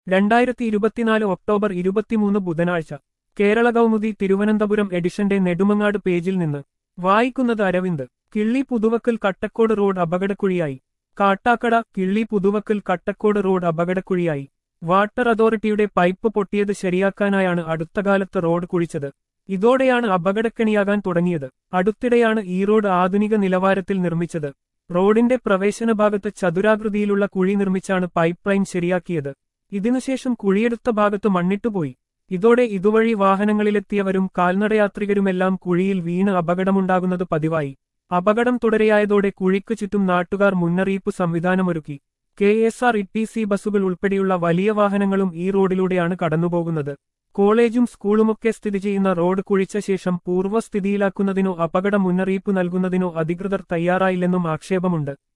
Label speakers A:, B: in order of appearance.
A: രണ്ടായിരത്തി ഇരുപത്തിനാല് ഒക്ടോബർ ഇരുപത്തിമൂന്ന് ബുധനാഴ്ച കേരള കൗമുദി തിരുവനന്തപുരം എഡിഷന്റെ നെടുമങ്ങാട് പേജിൽ നിന്ന് വായിക്കുന്നത് അരവിന്ദ് കിള്ളി പുതുവക്കൽ കട്ടക്കോട് റോഡ് അപകടക്കുഴിയായി കാട്ടാക്കട കിള്ളി പുതുവക്കൽ കട്ടക്കോട് റോഡ് അപകടക്കുഴിയായി വാട്ടർ അതോറിറ്റിയുടെ പൈപ്പ് പൊട്ടിയത് ശരിയാക്കാനായാണ് അടുത്തകാലത്ത് റോഡ് കുഴിച്ചത് ഇതോടെയാണ് അപകടക്കെണിയാകാൻ തുടങ്ങിയത് അടുത്തിടെയാണ് ഈ റോഡ് ആധുനിക നിലവാരത്തിൽ നിർമ്മിച്ചത് റോഡിന്റെ പ്രവേശന ഭാഗത്ത് ചതുരാകൃതിയിലുള്ള കുഴി നിർമ്മിച്ചാണ് പൈപ്പ് ലൈൻ ശരിയാക്കിയത് ഇതിനുശേഷം കുഴിയെടുത്ത ഭാഗത്ത് മണ്ണിട്ടുപോയി ഇതോടെ ഇതുവഴി വാഹനങ്ങളിലെത്തിയവരും കാൽനടയാത്രികരുമെല്ലാം കുഴിയിൽ വീണ് അപകടമുണ്ടാകുന്നത് പതിവായി അപകടം തുടരെയായതോടെ കുഴിക്കു ചുറ്റും നാട്ടുകാർ മുന്നറിയിപ്പ് സംവിധാനമൊരുക്കി K S R T C സി ബസ്സുകൾ ഉൾപ്പെടെയുള്ള വലിയ വാഹനങ്ങളും ഈ റോഡിലൂടെയാണ് കടന്നുപോകുന്നത് കോളേജും സ്കൂളുമൊക്കെ സ്ഥിതി ചെയ്യുന്ന റോഡ് കുഴിച്ച ശേഷം പൂർവ്വസ്ഥിതിയിലാക്കുന്നതിനോ അപകട മുന്നറിയിപ്പ് നൽകുന്നതിനോ അധികൃതർ തയ്യാറായില്ലെന്നും ആക്ഷേപമുണ്ട്